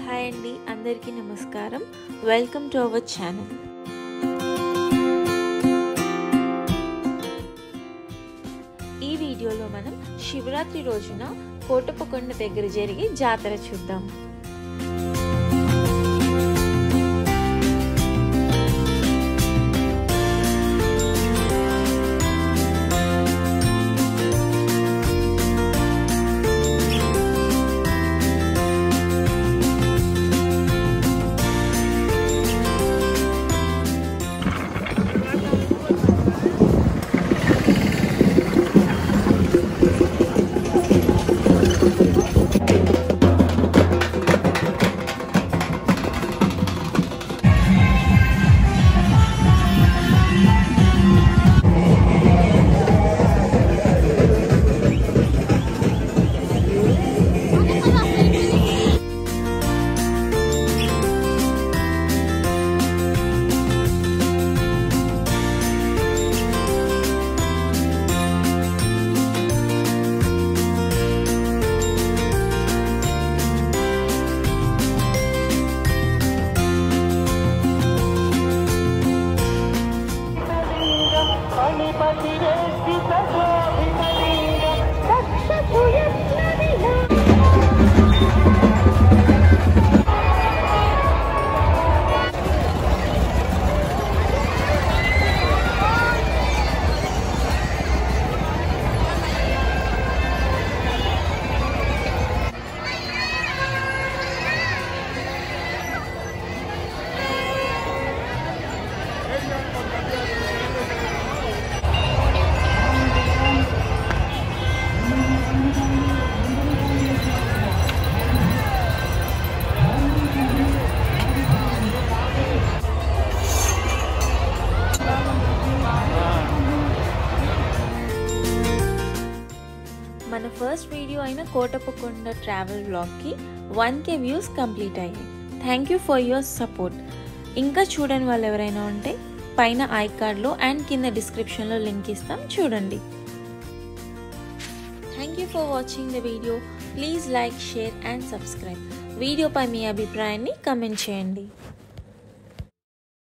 hi అండి అందరికీ నమస్కారం వెల్కమ్ టు అవర్ ఛానల్ ఈ వీడియోలో మనం శివరాత్రి రోజున కోటపకొండ దగ్గర జరిగే జాతర చూద్దాం మన ఫస్ట్ వీడియో అయిన కోటపకొండ ట్రావెల్ బ్లాగ్కి వన్ కే వ్యూస్ కంప్లీట్ అయ్యాయి thank you for your support ఇంకా చూడని వాళ్ళు ఎవరైనా ఉంటే పైన ఐ కార్డ్లో అండ్ కింద డిస్క్రిప్షన్లో లింక్ ఇస్తాం చూడండి thank you for watching the video please like share and subscribe వీడియోపై మీ అభిప్రాయాన్ని కమెంట్ చేయండి